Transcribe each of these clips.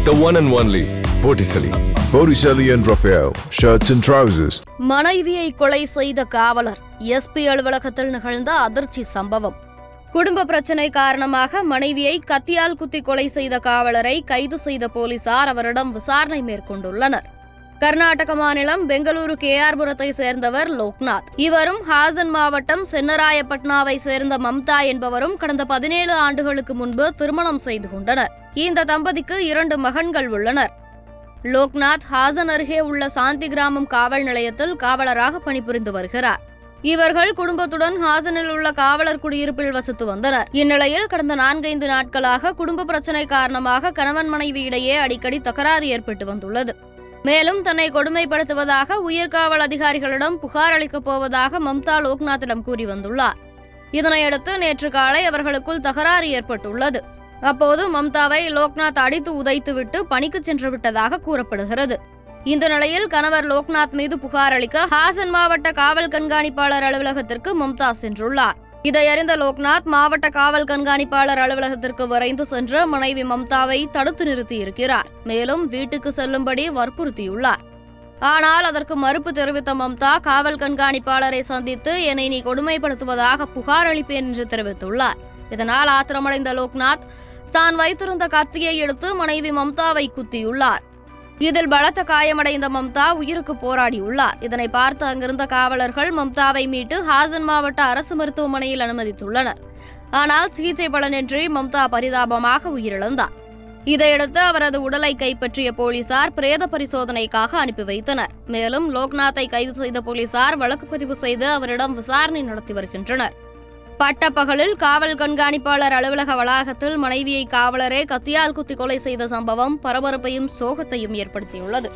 The one and only Botticelli. Botticelli and Raphael, shirts and trousers. மனைவியை கொலை செய்த காவலர் எஸ்பி அலுவலகத்தில் நிகழ்ந்த அதிர்ச்சி சம்பவம் குடும்ப பிரச்சனை காரணமாக மனைவியை கத்தியால் குத்தி கொலை செய்த காவலரை கைது செய்த போலீசார் அவரிடம் விசாரணை மேற்கொண்டுள்ளனர் கர்நாடக மாநிலம் பெங்களூரு கேஆர்புரத்தை சேர்ந்தவர் லோக்நாத் இவரும் ஹாசன் மாவட்டம் சென்னராயப்பட்னாவை சேர்ந்த மம்தா என்பவரும் கடந்த பதினேழு ஆண்டுகளுக்கு முன்பு திருமணம் செய்து கொண்டனர் இந்த தம்பதிக்கு இரண்டு மகன்கள் உள்ளனர் லோக்நாத் ஹாசன் அருகே உள்ள சாந்தி கிராமம் காவல் நிலையத்தில் காவலராக பணிபுரிந்து வருகிறார் இவர்கள் குடும்பத்துடன் ஹாசனில் உள்ள காவலர் குடியிருப்பில் வசித்து வந்தனர் இந்நிலையில் கடந்த நான்கைந்து நாட்களாக குடும்ப பிரச்சனை காரணமாக கணவன் மனைவி இடையே அடிக்கடி தகராறு ஏற்பட்டு வந்துள்ளது மேலும் தன்னை கொடுமைப்படுத்துவதாக உயர்காவல் அதிகாரிகளிடம் புகார் அளிக்கப் போவதாக மம்தா லோக்நாத்திடம் கூறி வந்துள்ளார் இதனையடுத்து நேற்று காலை அவர்களுக்குள் தகராறு ஏற்பட்டுள்ளது அப்போது மம்தாவை லோக்நாத் அடித்து உதைத்துவிட்டு பணிக்கு சென்று விட்டதாக கூறப்படுகிறது இந்த நிலையில் கணவர் லோக்நாத் மீது புகார் அளிக்க ஹாசன் மாவட்ட காவல் கண்காணிப்பாளர் அலுவலகத்திற்கு மம்தா சென்றுள்ளார் இதை அறிந்த லோக்நாத் மாவட்ட காவல் கண்காணிப்பாளர் அலுவலகத்திற்கு விரைந்து சென்று மனைவி மம்தாவை தடுத்து நிறுத்தியிருக்கிறார் மேலும் வீட்டுக்கு செல்லும்படி வற்புறுத்தியுள்ளார் ஆனால் அதற்கு மறுப்பு தெரிவித்த மம்தா காவல் கண்காணிப்பாளரை சந்தித்து என்னை நீ கொடுமைப்படுத்துவதாக புகார் அளிப்பேன் என்று தெரிவித்துள்ளார் இதனால் ஆத்திரமடைந்த லோக்நாத் தான் வைத்திருந்த கத்தியை எடுத்து மனைவி மம்தாவை குத்தியுள்ளார் இதில் பலத்த காயமடைந்த மம்தா உயிருக்கு போராடியுள்ளார் இதனை பார்த்து அங்கிருந்த காவலர்கள் மம்தாவை மீட்டு ஹாசன் மாவட்ட அரசு மருத்துவமனையில் அனுமதித்துள்ளனர் ஆனால் சிகிச்சை பலனின்றி மம்தா பரிதாபமாக உயிரிழந்தார் இதையடுத்து அவரது உடலை கைப்பற்றிய போலீசார் பிரேத பரிசோதனைக்காக அனுப்பி வைத்தனர் மேலும் லோக்நாத்தை கைது செய்த போலீசார் வழக்கு பதிவு செய்து அவரிடம் விசாரணை நடத்தி வருகின்றனர் பட்டப்பகலில் காவல் கண்காணிப்பாளர் அலுவலக வளாகத்தில் மனைவியை காவலரே கத்தியால் குத்தி கொலை செய்த சம்பவம் பரபரப்பையும் சோகத்தையும் ஏற்படுத்தியுள்ளது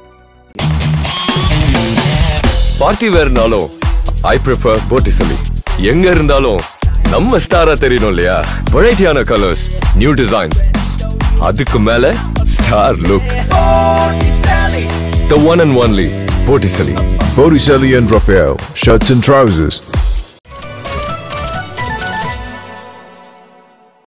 பார்ட்டி வேர்னாலும் ஐ ப்ரிஃபர் Botticelli. எங்க இருந்தாலும் நம்ம ஸ்டாரா தெரியணும் இல்லையா வெரைட்டியான கலர்ஸ் நியூ டிசைன்ஸ் அதுக்கு மேல star look The one and only Botticelli. Botticelli and Raphael, shirts and trousers.